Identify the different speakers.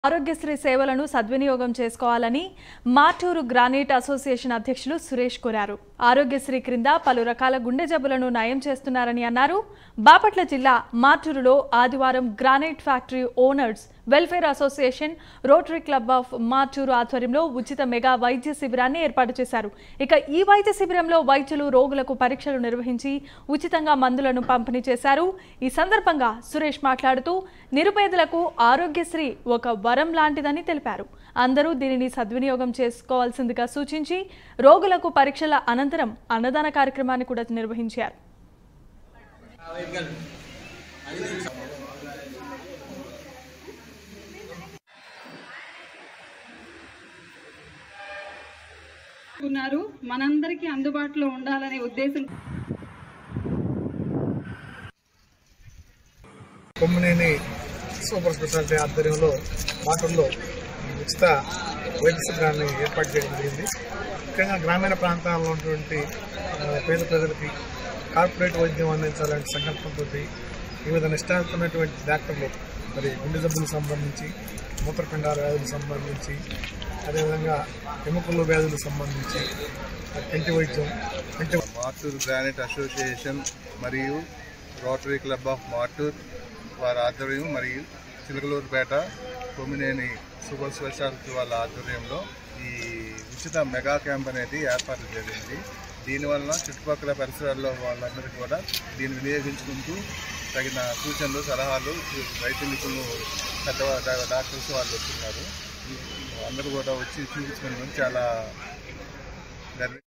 Speaker 1: ఆరోగ్యశ్రీ సేవలను సద్వినియోగం చేసుకోవాలని మార్టూరు గ్రానైట్ అసోసియేషన్ అధ్యక్షులు సురేష్ కోరారు ఆరోగ్యశ్రీ క్రింద పలు రకాల గుండె జబ్బులను నయం చేస్తున్నారని అన్నారు బాపట్ల జిల్లా మార్టూరులో ఆదివారం granite factory owners welfare association rotary club of Martur ఆధ్వర్యంలో ఉచిత మెగా వైద్య శిబిరాన్ని ఏర్పాటు చేశారు ఇక ఈ వైద్య శిబిరంలో వైద్యులు రోగులకు పరీక్షలు నిర్వహించి ఉచితంగా మందులను పంపిణీ చేశారు ఈ సందర్భంగా సురేష్ మాట్లాడుతూ నిరుపేదలకు ఆరోగ్యశ్రీ ఒక వరం లాంటిదని తెలిపారు అందరూ దీనిని సద్వినియోగం చేసుకోవాల్సిందిగా సూచించి రోగులకు పరీక్షల అనంతరం అన్నదాన కార్యక్రమాన్ని కూడా నిర్వహించారు
Speaker 2: ఉన్నారు మనందరికీ అందుబాటులో ఉండాలనే ఉద్దేశం
Speaker 3: కొమ్మినేని సూపర్ స్పెషాలిటీ ఆధ్వర్యంలో వాటర్లో ఉచిత వైద్య శిబిరాన్ని ఏర్పాటు చేయడం జరిగింది ముఖ్యంగా గ్రామీణ ప్రాంతాల్లో ఉన్నటువంటి ఆ, పేద ప్రజలకి కార్పొరేట్ వైద్యం అందించాలనే సంకల్పంతో వివిధ నిష్ఠాతున్నటువంటి డాక్టర్లు మరి గుండె జబ్బులకు సంబంధించి మూత్రపిండాల వ్యాధులకు సంబంధించి అదేవిధంగా ఎముకల వ్యాధులకు సంబంధించి ఆ, కంటి వైద్యం కంటి
Speaker 4: మార్టూర్ గ్రానైట్ అసోసియేషన్ మరియు రోటరీ క్లబ్ ఆఫ్ మార్టూర్ వారి ఆధ్వర్యం మరియు చిలకలూరుపేట కొమ్మినేని సూపర్ స్పెషాలిటీ వాళ్ళ ఆధ్వర్యంలో ఈ ఉచిత మెగా క్యాంప్ అనేది ఏర్పాటు జరిగింది దీనివల్ల చుట్టుపక్కల పరిసరాల్లో వాళ్ళందరికీ కూడా దీన్ని వినియోగించుకుంటూ తగిన సూచనలు సలహాలు వైద్య నిపుణులు పెద్ద డాక్టర్స్ వాళ్ళు వస్తున్నారు అందరూ కూడా వచ్చి చూపించుకుని చాలా గర్వ